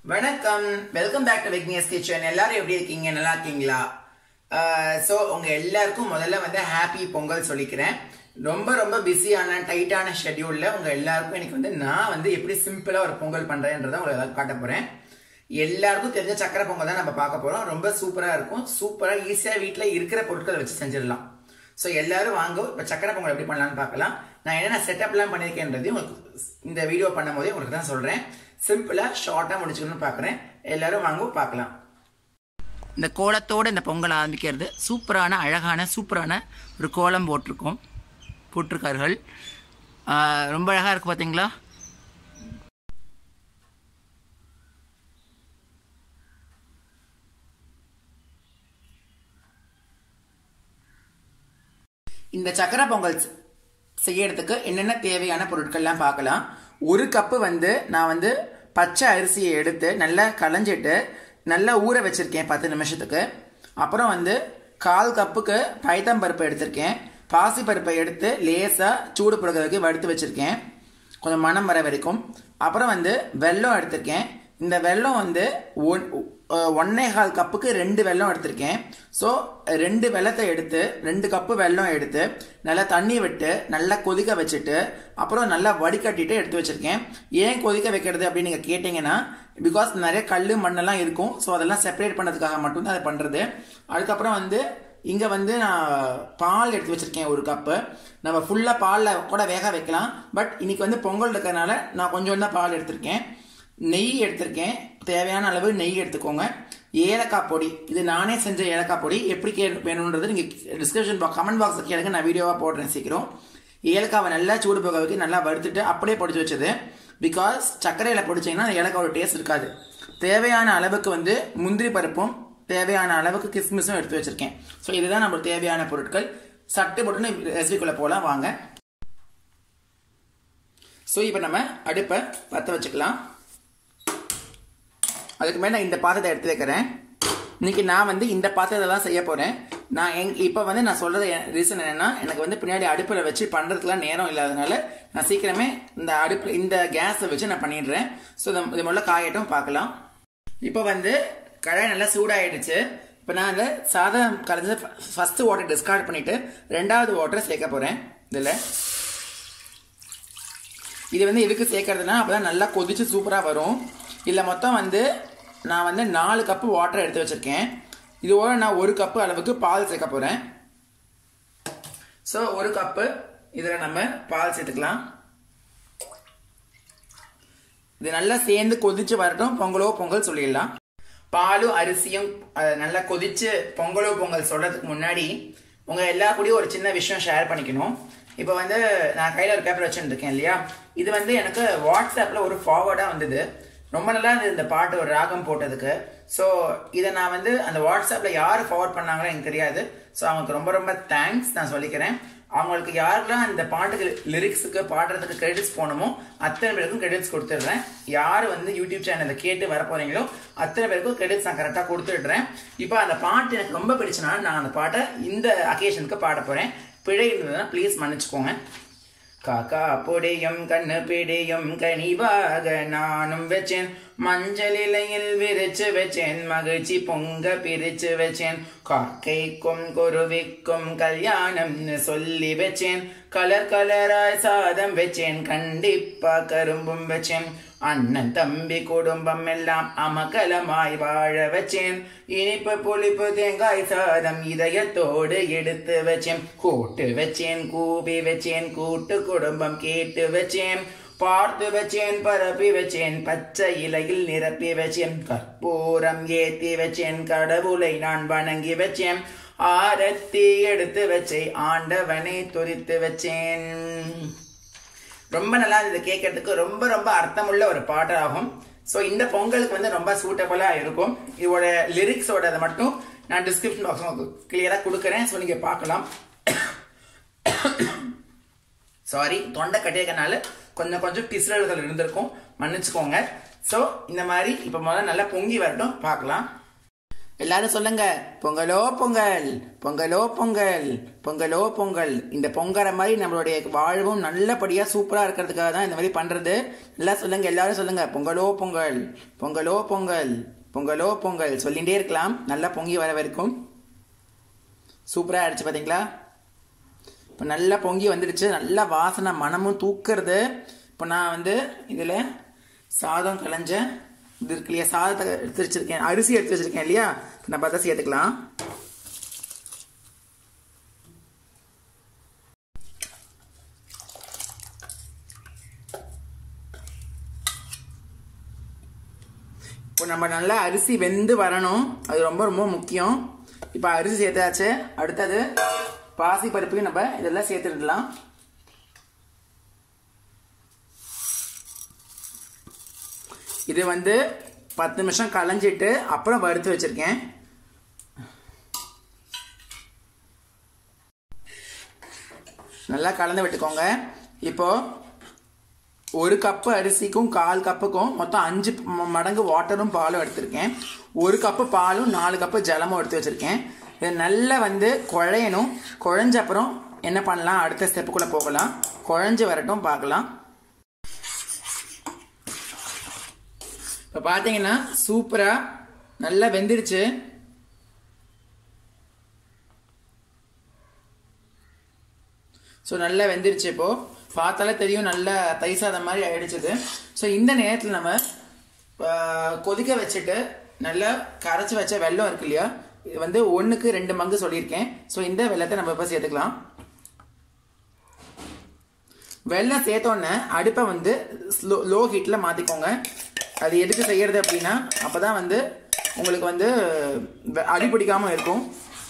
வணக்கம் welcome back to Vignesh kitchen எல்லாரும் எப்படி இருக்கீங்க நல்லா இருக்கீங்களா ஸோ உங்க எல்லாருக்கும் முதல்ல வந்து ஹாப்பி பொங்கல் சொல்லிக்கிறேன் ரொம்ப ரொம்ப பிஸியான டைட்டான ஷெட்யூல்ல உங்க எல்லாருக்கும் எனக்கு வந்து நான் வந்து எப்படி சிம்பிளா ஒரு பொங்கல் பண்றேன்றதை உங்களுக்கு காட்ட போறேன் எல்லாருக்கும் தெரிஞ்ச சக்கரை பொங்கல் தான் நம்ம பார்க்க போறோம் ரொம்ப சூப்பரா இருக்கும் சூப்பரா ஈஸியா வீட்ல இருக்கிற பொருட்களை வச்சு செஞ்சிடலாம் ஸோ எல்லாரும் வாங்க இப்போ சக்கரை பொங்கல் எப்படி பண்ணலாம்னு பார்க்கலாம் நான் என்னென்ன செட்டப்லாம் பண்ணியிருக்கேன்றது உங்களுக்கு இந்த வீடியோ பண்ணும் போதே உங்களுக்கு தான் சொல்கிறேன் சிம்பிளாக ஷார்ட்டாக முடிச்சுக்கணும்னு பார்க்குறேன் எல்லாரும் வாங்க பார்க்கலாம் இந்த கோலத்தோட இந்த பொங்கல் ஆரம்பிக்கிறது சூப்பரான அழகான சூப்பரான ஒரு கோலம் போட்டிருக்கோம் போட்டிருக்கார்கள் ஆஹ் ரொம்ப அழகாக இருக்குது பார்த்தீங்களா இந்த சக்கரை பொங்கல் செ- செய்யறதுக்கு என்னென்ன தேவையான பொருட்கள்லாம் பார்க்கலாம் ஒரு கப்பு வந்து நான் வந்து பச்சை அரிசியை எடுத்து நல்லா களைஞ்சிட்டு நல்லா ஊற வச்சிருக்கேன் பத்து நிமிஷத்துக்கு அப்புறம் வந்து கால் கப்புக்கு பைத்தம்பருப்பு எடுத்திருக்கேன் பாசி பருப்பை எடுத்து லேசாக சூடு புடுக்கிறதுக்கு வறுத்து வச்சிருக்கேன் கொஞ்சம் மணம் வர வரைக்கும் அப்புறம் வந்து வெல்லம் எடுத்திருக்கேன் இந்த வெல்லம் வந்து ஒன் அஹ் ஒன்னே கால் கப்புக்கு ரெண்டு வெல்லம் எடுத்திருக்கேன் ஸோ ரெண்டு வெல்லத்தை எடுத்து ரெண்டு கப்பு வெல்லம் எடுத்து நல்லா தண்ணி விட்டு நல்லா கொதிக்க வச்சுட்டு அப்புறம் நல்லா வடிகட்டிட்டு எடுத்து வச்சிருக்கேன் ஏன் கொதிக்க வைக்கிறது அப்படின்னு நீங்கள் கேட்டிங்கன்னா பிகாஸ் நிறைய கல் மண்ணெல்லாம் இருக்கும் ஸோ அதெல்லாம் செப்பரேட் பண்ணதுக்காக மட்டும்தான் அதை பண்ணுறது அதுக்கப்புறம் வந்து இங்கே வந்து நான் பால் எடுத்து வச்சிருக்கேன் ஒரு கப்பு நம்ம ஃபுல்லாக பாலில் கூட வேக வைக்கலாம் பட் இன்னைக்கு வந்து பொங்கல் இருக்கிறதுனால நான் கொஞ்சம் தான் பால் எடுத்திருக்கேன் நெய் எடுத்திருக்கேன் தேவையான அளவு நெய் எடுத்துக்கோங்க ஏலக்காய் பொடி இது நானே செஞ்ச ஏலக்காய் பொடி எப்படி கே வேணுன்றது நீங்கள் டிஸ்கிரிப்ஷன் பாக்ஸ் கமெண்ட் பாக்ஸில் கேளுங்க நான் வீடியோவாக போடுறேன் சீக்கிரம் ஏலக்காவை நல்லா சூடு போக வைக்க நல்லா வறுத்துட்டு அப்படியே பொடிச்சு வச்சது பிகாஸ் சர்க்கரையில் பொடிச்சிங்கன்னா அந்த ஏலக்காவோட டேஸ்ட் இருக்காது தேவையான அளவுக்கு வந்து முந்திரி பருப்பும் தேவையான அளவுக்கு கிஸ்மிஸும் எடுத்து வச்சிருக்கேன் ஸோ இதுதான் நம்மளுக்கு தேவையான பொருட்கள் சட்டு போட்டுன்னு ரெசிபிக்குள்ளே போகலாம் வாங்க ஸோ இப்போ நம்ம அடுப்பை பற்ற வச்சுக்கலாம் அதுக்கு மேலே நான் இந்த பாத்திரத்தை எடுத்து வைக்கிறேன் இன்னைக்கு நான் வந்து இந்த பாத்திரத்தை தான் செய்ய போகிறேன் நான் எங் இப்போ வந்து நான் சொல்கிறது ரீசன் என்னென்னா எனக்கு வந்து பின்னாடி அடுப்பில் வச்சு பண்ணுறதுக்குலாம் நேரம் இல்லாதனால நான் சீக்கிரமே இந்த அடுப்பு இந்த கேஸை வச்சு நான் பண்ணிடுறேன் ஸோ இது இது முதல்ல காயட்டும் பார்க்கலாம் இப்போ வந்து கடாய் நல்லா சூடாயிடுச்சு இப்போ நான் அந்த சாதம் கலந்து ஃபஸ்ட்டு வாட்டர் டிஸ்கார்ட் பண்ணிவிட்டு ரெண்டாவது வாட்டரை சேர்க்க போகிறேன் இதில் இது வந்து எதுக்கு சேர்க்கறதுனா அப்பதான் நல்லா கொதிச்சு சூப்பராக வரும் இதில் மொத்தம் வந்து நான் வந்து நாலு கப்பு வாட்டர் எடுத்து வச்சிருக்கேன் இதோட நான் ஒரு கப்பு அளவுக்கு பால் சேர்க்க போகிறேன் ஸோ ஒரு கப்பு இதில் நம்ம பால் சேர்த்துக்கலாம் இது நல்லா சேர்ந்து கொதிச்சு வரட்டும் பொங்கலோ பொங்கல் சொல்லிடலாம் பாலும் அரிசியும் அஹ், நல்லா கொதிச்சு பொங்கலோ பொங்கல் சொல்றதுக்கு முன்னாடி உங்க எல்லா கூடயும் ஒரு சின்ன விஷயம் ஷேர் பண்ணிக்கணும் இப்போ வந்து நான் கையில் ஒரு பேப்பர் வச்சுருக்கேன் இல்லையா இது வந்து எனக்கு வாட்ஸ்அப்பில் ஒரு ஃபார்வர்டாக வந்தது ரொம்ப நல்லா இருந்தது இந்த பாட்டு ஒரு ராகம் போட்டதுக்கு ஸோ இதை நான் வந்து அந்த வாட்ஸ்அப்பில் யார் ஃபார்வர்ட் பண்ணாங்களோ எனக்கு தெரியாது ஸோ அவங்களுக்கு ரொம்ப ரொம்ப தேங்க்ஸ் நான் சொல்லிக்கிறேன் அவங்களுக்கு யாரெல்லாம் இந்த பாட்டுக்கு லிரிக்ஸுக்கு பாடுறதுக்கு கிரெடிட்ஸ் போகணுமோ அத்தனை பேருக்கும் கிரெடிட்ஸ் கொடுத்துடுறேன் யார் வந்து யூடியூப் சேனலில் கேட்டு வர போறீங்களோ அத்தனை பேருக்கும் கிரெடிட்ஸ் நான் கரெக்டாக கொடுத்துடுறேன் இப்போ அந்த பாட்டு எனக்கு ரொம்ப பிடிச்சனால நான் அந்த பாட்டை இந்த அக்கேஷனுக்கு பாட போகிறேன் பிழை இருந்ததுன்னா ப்ளீஸ் மன்னிச்சுக்கோங்க காக்கா பொடியும் கண்ணு பிடியும் கனிவாக நானும் வச்சேன் மஞ்சள் இலையில் விரிச்சு வச்சேன் மகிழ்ச்சி பொங்க பிரிச்சு வச்சேன் காக்கைக்கும் குருவிக்கும் கல்யாணம்னு சொல்லி வச்சேன் கலர் கலராய் சாதம் வச்சேன் கண்டிப்பா கரும்பும் வச்சேன் அண்ணன் தம்பி குடும்பம் எல்லாம் அமகலமாய் வாழ வச்சேன் இனிப்பு புளிப்பு தேங்காய் சாதம் இதயத்தோடு எடுத்து வச்சேன் கூட்டு வச்சேன் கூபி வச்சேன் கூட்டு குடும்பம் கேட்டு வச்சேன் பார்த்து வச்சேன் பரப்பி வச்சேன் பச்சை இலையில் நிரப்பி வச்சேன் கற்பூரம் ஏத்தி வச்சேன் கடவுளை நான் வணங்கி வச்சேன் ஆரத்தி எடுத்து வச்சேன் ஆண்டவனை துரித்து வச்சேன் ரொம்ப நல்லா இருந்தது கேட்கறதுக்கு ரொம்ப ரொம்ப அர்த்தமுள்ள ஒரு பாட்டாகும் ஸோ இந்த பொங்கலுக்கு வந்து ரொம்ப சூட்டபுளாக இருக்கும் இதோட லிரிக்ஸோட அதை மட்டும் நான் டிஸ்கிரிப்ஷன் பாக்ஸ் உங்களுக்கு கிளியராக கொடுக்குறேன் ஸோ நீங்கள் பார்க்கலாம் சாரி தொண்டை கட்டியிருக்கனால கொஞ்சம் கொஞ்சம் பிசுறல்கள் இருந்திருக்கும் மன்னிச்சுக்கோங்க ஸோ இந்த மாதிரி இப்போ முதல்ல நல்லா பொங்கி வரட்டும் பார்க்கலாம் எல்லாரும் சொல்லுங்க பொங்கலோ பொங்கல் பொங்கலோ பொங்கல் பொங்கலோ பொங்கல் இந்த பொங்கற மாதிரி நம்மளுடைய வாழ்வும் நல்லபடியா சூப்பரா இருக்கிறதுக்காக தான் இந்த மாதிரி பண்றது எல்லாம் சொல்லுங்க எல்லாரும் சொல்லுங்க பொங்கலோ பொங்கல் பொங்கலோ பொங்கல் பொங்கலோ பொங்கல் சொல்லிகிட்டே இருக்கலாம் நல்லா பொங்கி வர வரைக்கும் சூப்பரா ஆயிடுச்சு பாத்தீங்களா இப்போ நல்லா பொங்கி வந்துடுச்சு நல்லா வாசனை மனமும் தூக்குறது இப்போ நான் வந்து இதில் சாதம் கலைஞ்ச இது இருக்கு இல்லையா சாதத்தை எடுத்து வச்சிருக்கேன் அரிசி எடுத்து வச்சிருக்கேன் இல்லையா நம்ம அதை சேர்த்துக்கலாம் இப்போ நம்ம நல்லா அரிசி வெந்து வரணும் அது ரொம்ப ரொம்ப முக்கியம் இப்போ அரிசி சேர்த்தாச்சு அடுத்தது பாசி பருப்புக்கு நம்ம இதெல்லாம் சேர்த்துடலாம் இது வந்து பத்து நிமிஷம் களைஞ்சிட்டு அப்புறம் வறுத்து வச்சிருக்கேன் நல்லா கலந்து விட்டுக்கோங்க இப்போ ஒரு கப்பு அரிசிக்கும் கால் கப்புக்கும் மொத்தம் அஞ்சு ம- மடங்கு வாட்டரும் பாலும் எடுத்திருக்கேன் ஒரு கப்பு பாலும் நாலு கப்பு ஜலமும் எடுத்து வச்சிருக்கேன் இது நல்லா வந்து குழையணும் குழஞ்ச அப்புறம் என்ன பண்ணலாம் அடுத்த ஸ்டெப்புக்குள்ள போகலாம் குழஞ்சு வரட்டும் பார்க்கலாம் இப்போ பார்த்தீங்கன்னா சூப்பரா நல்லா வெந்துருச்சு ஸோ நல்லா வெந்துருச்சு இப்போ பார்த்தாலே தெரியும் நல்லா தை சாதம் மாதிரி ஆயிடுச்சுது ஸோ இந்த நேரத்தில் நம்ம ஆஹ், கொதிக்க வச்சுட்டு நல்லா கரைச்சி வச்ச வெல்லம் இருக்கு இல்லையா இது வந்து ஒன்றுக்கு ரெண்டு மங்கு சொல்லியிருக்கேன் ஸோ இந்த வெள்ளத்தை நம்ம இப்போ சேர்த்துக்கலாம் வெள்ளம் சேர்த்தோன்னே அடுப்பை வந்து ஸ்லோ லோ ஹீட்டில் மாற்றிக்கோங்க அது எதுக்கு செய்யறது அப்படின்னா அப்போ தான் வந்து உங்களுக்கு வந்து வெ- அடி பிடிக்காமல் இருக்கும்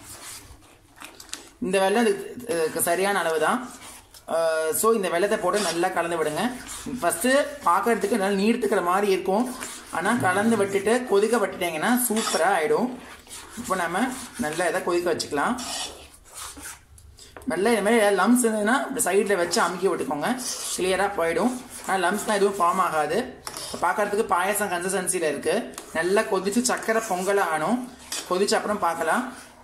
இந்த வெள்ளம் இதுக்கு- இதுக்கு சரியான அளவு தான் ஸோ இந்த வெள்ளத்தை போட்டு நல்லா கலந்து விடுங்க ஃபஸ்ட்டு பார்க்கறதுக்கு நல்லா நீர்த்துக்கிற மாதிரி இருக்கும் ஆனால் கலந்து விட்டுட்டு கொதிக்க விட்டுட்டீங்கன்னா சூப்பராக ஆகிடும் இப்போ நம்ம நல்லா இதை கொதிக்க வச்சுக்கலாம் நல்லா இந்த மாதிரி லம்ஸ் இருந்ததுன்னா இப்படி சைடில் வச்சு அமுக்கி விட்டுக்கோங்க கிளியராக போயிடும் ஆனால் லம்ஸ்லாம் எதுவும் ஃபார்ம் ஆகாது இப்போ பார்க்கறதுக்கு பாயசம் கன்சிஸ்டன்சியில் இருக்குது நல்லா கொதிச்சு சக்கரை பொங்கலாக ஆனும் கொதிச்ச அப்புறம் பார்க்கலாம்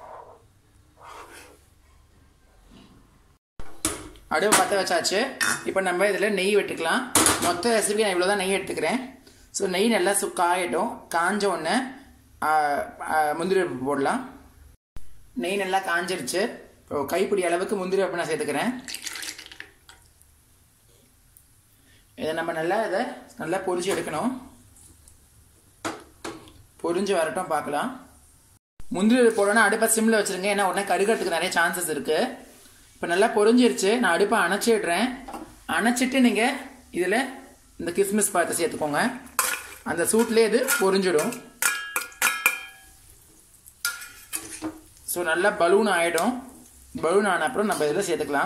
அடுப்பு பற்ற வச்சாச்சு இப்போ நம்ம இதில் நெய் விட்டுக்கலாம் மொத்த ரெசிபி நான் இவ்வளோ தான் நெய் எடுத்துக்கிறேன் ஸோ நெய் நல்லா சு காயட்டும் காஞ்ச உடனே ஆ, ஆ, முந்திரி பருப்பு போடலாம் நெய் நல்லா காஞ்சிருச்சு இப்போ கைப்பிடி அளவுக்கு முந்திரி பருப்பு நான் சேர்த்துக்கிறேன் இதை நம்ம நல்லா இதை நல்லா பொரிச்சு எடுக்கணும் பொரிஞ்சு வரட்டும் பார்க்கலாம் முந்திரி பருப்பு போடணும் அடுப்பை சிம்மில் வச்சிருங்க ஏன்னா உடனே கருகிறதுக்கு நிறைய சான்சஸ் இருக்கு இப்போ நல்லா பொரிஞ்சிருச்சு நான் அடுப்பை அணைச்சிடுறேன் அணைச்சிட்டு நீங்கள் இதில் இந்த கிஸ்மிஸ் பார்த்து சேர்த்துக்கோங்க அந்த சூட்லேயே இது பொரிஞ்சிடும் ஸோ நல்லா பலூன் ஆகிடும் பலூன் ஆன அப்புறம் நம்ம இதில் சேர்த்துக்கலாம்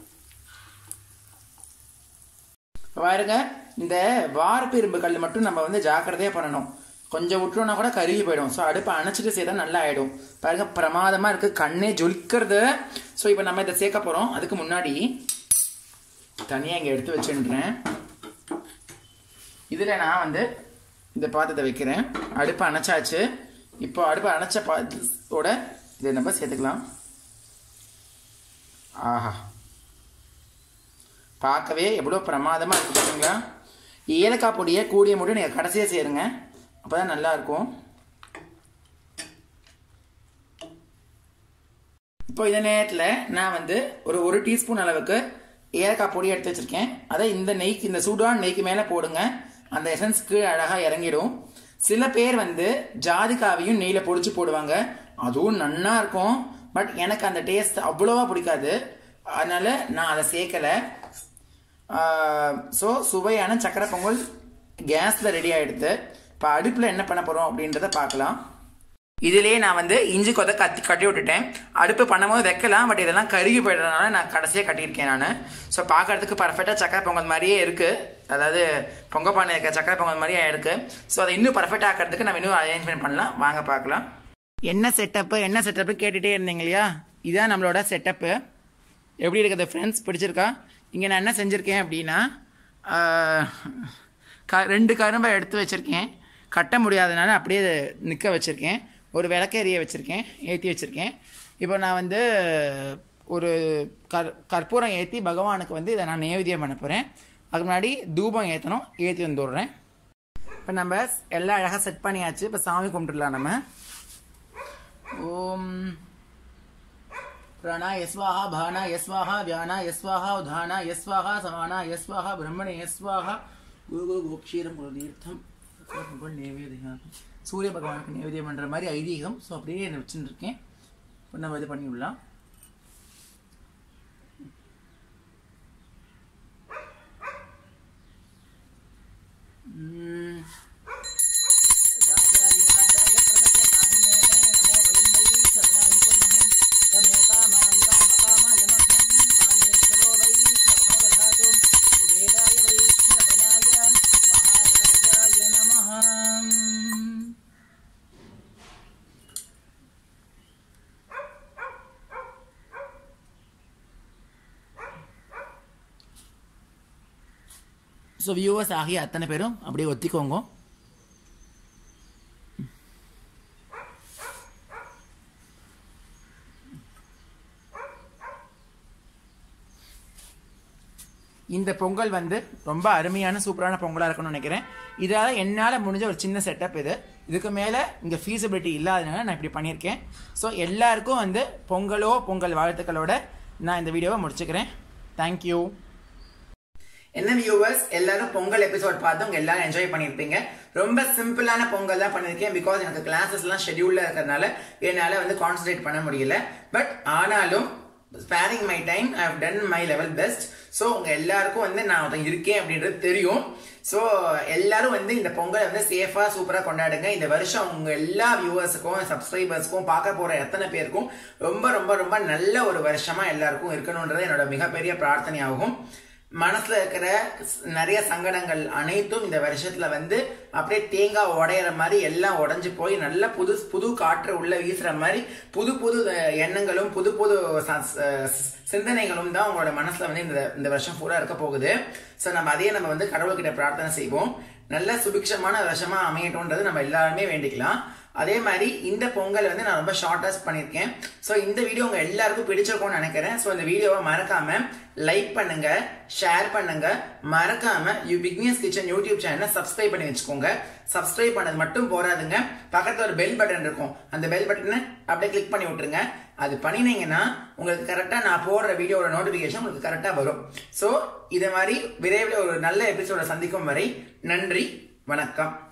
இப்ப பாருங்க இந்த வார்ப்பு இரும்பு கல் மட்டும் நம்ம வந்து ஜாக்கிரதையாக பண்ணணும் கொஞ்சம் விட்டுறோம்னா கூட கருகி போயிடும் ஸோ அடுப்பை அணைச்சிட்டு சேர்த்தா நல்லா ஆயிடும் பாருங்க பிரமாதமாக இருக்கு கண்ணே ஜொலிக்கிறது ஸோ இப்போ நம்ம இதை சேர்க்க போகிறோம் அதுக்கு முன்னாடி தனியாக இங்கே எடுத்து வச்சுன்றேன் இதில் நான் வந்து இந்த பாத்திரத்தை வைக்கிறேன் அடுப்பை அணைச்சாச்சு இப்போ அடுப்பை அணைச்ச பாத்திரத்தோட இதை நம்ம சேர்த்துக்கலாம் ஆஹா பார்க்கவே எவ்வளோ பிரமாதமாக இருக்கு பார்த்தீங்களா ஏலக்காய் பொடியை கூடிய முடியும் நீங்கள் கடைசியாக சேருங்க அப்போ தான் நல்லா இருக்கும் இப்போ இந்த நேரத்தில் நான் வந்து ஒரு ஒரு டீஸ்பூன் அளவுக்கு ஏலக்காய் பொடி எடுத்து வச்சிருக்கேன் அதை இந்த நெய்க்கு இந்த சூடான நெய்க்கு மேலே போடுங்க அந்த எசன்ஸ்க்கு அழகாக இறங்கிடும் சில பேர் வந்து ஜாதிக்காவையும் நெய்யில் பொடிச்சு போடுவாங்க அதுவும் நன்னா இருக்கும் பட் எனக்கு அந்த டேஸ்ட் அவ்வளோவா பிடிக்காது அதனால நான் அதை சேர்க்கலை ஸோ சுவையான சக்கரை பொங்கல் கேஸில் ரெடி ஆகிடுது இப்போ அடுப்பில் என்ன பண்ண போகிறோம் அப்படின்றத பார்க்கலாம் இதிலேயே நான் வந்து இஞ்சி கொதை கத்தி கட்டி விட்டுட்டேன் அடுப்பு பண்ணும்போது வைக்கலாம் பட் இதெல்லாம் கருகி போயிடுறதுனால நான் கடைசியாக கட்டியிருக்கேன் நான் ஸோ பார்க்கறதுக்கு பர்ஃபெக்டாக சக்கரை பொங்கல் மாதிரியே இருக்குது அதாவது பொங்க பானை இருக்க சக்கரை பொங்கல் மாதிரியே இருக்குது ஸோ அதை இன்னும் பர்ஃபெக்ட் ஆக்கிறதுக்கு நம்ம இன்னும் அரேஞ்ச்மெண்ட் பண்ணலாம் வாங்க பார்க்கலாம் என்ன செட்டப்பு என்ன செட்டப்பு கேட்டுகிட்டே இருந்தீங்க இல்லையா இதுதான் நம்மளோட செட்டப்பு எப்படி இருக்குது ஃப்ரெண்ட்ஸ் பிடிச்சிருக்கா இங்கே நான் என்ன செஞ்சுருக்கேன் அப்படின்னா ஆஹ், க ரெண்டு கரும்பை எடுத்து வச்சுருக்கேன் கட்ட முடியாதனால அப்படியே நிற்க வச்சுருக்கேன் ஒரு விளக்கெரிய வச்சுருக்கேன் ஏற்றி வச்சுருக்கேன் இப்போ நான் வந்து ஒரு கற் கற்பூரம் ஏற்றி பகவானுக்கு வந்து இதை நான் நைவேத்தியம் பண்ண போகிறேன் அதுக்கு முன்னாடி தூபம் ஏற்றணும் ஏற்றி வந்து விட்றேன் இப்போ நம்ம எல்லாம் அழகாக செட் பண்ணியாச்சு இப்போ சாமி கும்பிட்டுடலாம் நம்ம ஓம் பிராணா யஸ்வாஹா பானா யஸ்வாஹா வியானா யஸ்வாஹா உதானா யஸ்வாஹா சமானா யஸ்வாஹா பிரம்மணே யஸ்வாஹா குரு குரு கோக்ஷீரம் குரு தீர்த்தம் புகழ் நைவேதியம் சூரிய பகவானுக்கு நைவேத்தியம் பண்ணுற மாதிரி ஐதீகம் ஸோ அப்படியே நான் வச்சுட்டு இருக்கேன் இப்போ நம்ம இது பண்ணிவிடலாம் ம். ராஜாய ராஜாய பிரகத்ய சாதினே நமோ வயம் வை சரணாகி குர்மஹே தமே காமான் காமகாமாய மஹ்யம் காமேஸ்வரோ வை சர்வோ ததாது குபேராய வை ஸ்ரவணாய மகாராஜாய நமः ஸோ வியூவர்ஸ் ஆகிய அத்தனை பேரும் அப்படியே ஒத்திக்கோங்க இந்த பொங்கல் வந்து ரொம்ப அருமையான சூப்பரான பொங்கலாக இருக்கும்னு நினைக்கிறேன் இதால் என்னால் முடிஞ்ச ஒரு சின்ன செட்டப் இது இதுக்கு மேலே இங்கே ஃபீஸிபிலிட்டி இல்லாதனால நான் இப்படி பண்ணியிருக்கேன் ஸோ எல்லாருக்கும் வந்து பொங்கலோ பொங்கல் வாழ்த்துக்களோட நான் இந்த வீடியோவை முடிச்சுக்கிறேன் தேங்க்யூ என்ன வியூவர்ஸ் எல்லாரும் பொங்கல் எபிசோட் பார்த்தவங்க எல்லாரும் என்ஜாய் பண்ணியிருப்பீங்க ரொம்ப சிம்பிளான பொங்கல் தான் பண்ணியிருக்கேன் பிகாஸ் எனக்கு கிளாஸஸ்லாம் ஷெடியூலில் இருக்கிறதுனால என்னால் வந்து கான்சன்ட்ரேட் பண்ண முடியல பட் ஆனாலும் sparing my time I have done my level best so உங்கள் எல்லாருக்கும் வந்து நான் ஒருத்தன் இருக்கேன் அப்படின்றது தெரியும் ஸோ எல்லாரும் வந்து இந்த பொங்கலை வந்து சேஃபாக சூப்பராக கொண்டாடுங்க இந்த வருஷம் உங்கள் எல்லா வியூவர்ஸுக்கும் சப்ஸ்கிரைபர்ஸ்க்கும் பார்க்க போகிற எத்தனை பேருக்கும் ரொம்ப ரொம்ப ரொம்ப நல்ல ஒரு வருஷமா எல்லாருக்கும் இருக்கணுன்றது என்னோட மிகப்பெரிய பிரார்த்தனையாகும் மனசுல இருக்கிற நிறைய சங்கடங்கள் அனைத்தும் இந்த வருஷத்துல வந்து அப்படியே தேங்காய் உடையிற மாதிரி எல்லாம் உடஞ்சு போய் நல்ல புது புது காற்று உள்ள வீசுற மாதிரி புது புது எண்ணங்களும் புது புது சிந்தனைகளும் தான் உங்களோட மனசுல வந்து இந்த இந்த வருஷம் பூரா இருக்க போகுது ஸோ நம்ம அதையே நம்ம வந்து கடவுள்கிட்ட பிரார்த்தனை செய்வோம் நல்ல சுபிக்ஷமான வருஷமா அமையட்டும்ன்றது நம்ம எல்லாருமே வேண்டிக்கலாம் அதே மாதிரி இந்த பொங்கல் வந்து நான் ரொம்ப ஷார்ட்டஸ்ட் பண்ணியிருக்கேன் ஸோ இந்த வீடியோ உங்க எல்லாருக்கும் பிடிச்சிருக்கும்னு நினைக்கிறேன் ஸோ இந்த வீடியோவை மறக்காம லைக் பண்ணுங்க ஷேர் பண்ணுங்க மறக்காம யூ பிக்னியஸ் கிச்சன் யூடியூப் சேனலை சப்ஸ்கிரைப் பண்ணி வச்சுக்கோங்க சப்ஸ்கிரைப் பண்ணது மட்டும் போறாதுங்க பக்கத்துல ஒரு பெல் பட்டன் இருக்கும் அந்த பெல் பட்டனை அப்படியே கிளிக் பண்ணி விட்டுருங்க அது பண்ணினீங்கன்னா உங்களுக்கு கரெக்டாக நான் போடுற வீடியோட நோட்டிஃபிகேஷன் உங்களுக்கு கரெக்டாக வரும் ஸோ இதை மாதிரி விரைவில் ஒரு நல்ல எபிசோட சந்திக்கும் வரை நன்றி வணக்கம்